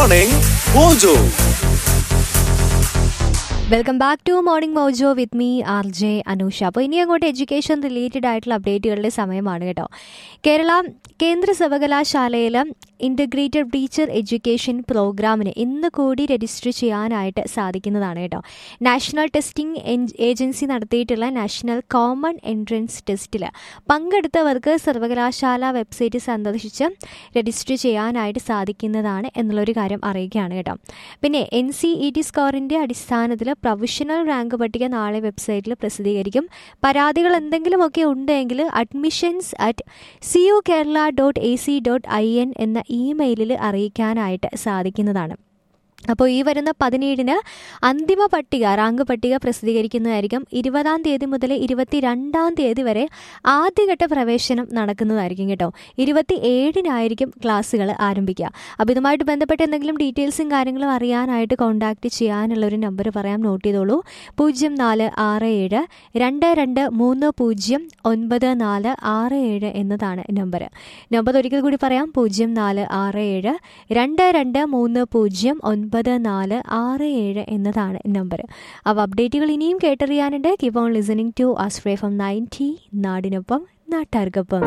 Morning Mojo. Welcome back to Morning Mojo with me R J Anusha അപ്പോൾ ഇനി അങ്ങോട്ട് education related ആയിട്ടുള്ള അപ്ഡേറ്റുകളുടെ സമയമാണ് കേട്ടോ കേരള കേന്ദ്ര സർവകലാശാലയിൽ ഇൻ്റഗ്രേറ്റഡ് ടീച്ചർ എഡ്യൂക്കേഷൻ പ്രോഗ്രാമിന് ഇന്ന് കൂടി രജിസ്റ്റർ ചെയ്യാനായിട്ട് സാധിക്കുന്നതാണ് കേട്ടോ നാഷണൽ ടെസ്റ്റിംഗ് ഏജൻസി നടത്തിയിട്ടുള്ള നാഷണൽ കോമൺ എൻട്രൻസ് ടെസ്റ്റിൽ പങ്കെടുത്തവർക്ക് സർവകലാശാല വെബ്സൈറ്റ് സന്ദർശിച്ച് രജിസ്റ്റർ ചെയ്യാനായിട്ട് സാധിക്കുന്നതാണ് എന്നുള്ളൊരു കാര്യം അറിയിക്കുകയാണ് കേട്ടോ പിന്നെ എൻ സി ഇ ടി സ്കോറിൻ്റെ അടിസ്ഥാനത്തിൽ പ്രൊഫഷണൽ റാങ്ക് പട്ടിക നാളെ വെബ്സൈറ്റിൽ പ്രസിദ്ധീകരിക്കും പരാതികൾ എന്തെങ്കിലുമൊക്കെ ഉണ്ടെങ്കിൽ admissions at C U Kerala dot A C dot I N എന്ന ഇമെയിലിൽ അറിയിക്കാനായിട്ട് സാധിക്കുന്നതാണ് അപ്പോൾ ഈ വരുന്ന പതിനേഴിന് അന്തിമ പട്ടിക റാങ്ക് പട്ടിക പ്രസിദ്ധീകരിക്കുന്നതായിരിക്കും ഇരുപതാം തീയതി മുതൽ ഇരുപത്തി രണ്ടാം തീയതി വരെ ആദ്യഘട്ട പ്രവേശനം നടക്കുന്നതായിരിക്കും കേട്ടോ ഇരുപത്തി ഏഴിനായിരിക്കും ക്ലാസ്സുകൾ ആരംഭിക്കുക അപ്പോൾ ഇതുമായിട്ട് ബന്ധപ്പെട്ട് എന്തെങ്കിലും ഡീറ്റെയിൽസും കാര്യങ്ങളും അറിയാനായിട്ട് കോൺടാക്റ്റ് ചെയ്യാനുള്ള ഒരു നമ്പർ പറയാം നോട്ട് ചെയ്തോളൂ പൂജ്യം നാല് ആറ് ഏഴ് രണ്ട് രണ്ട് മൂന്ന് പൂജ്യം ഒൻപത് നാല് ആറ് ഏഴ് എന്നതാണ് നമ്പർ നമ്പർ ഒരിക്കൽ കൂടി പറയാം പൂജ്യം നാല് ആറ് ഏഴ് രണ്ട് രണ്ട് മൂന്ന് പൂജ്യം ഒൻപത് നാല് ആറ് ഏഴ് എന്നതാണ് നമ്പർ അപ്പോൾ അപ്ഡേറ്റുകൾ ഇനിയും കേട്ടറിയാനുണ്ട് keep on listening to Astro from ninety നാടിനൊപ്പം നാട്ടാർക്കൊപ്പം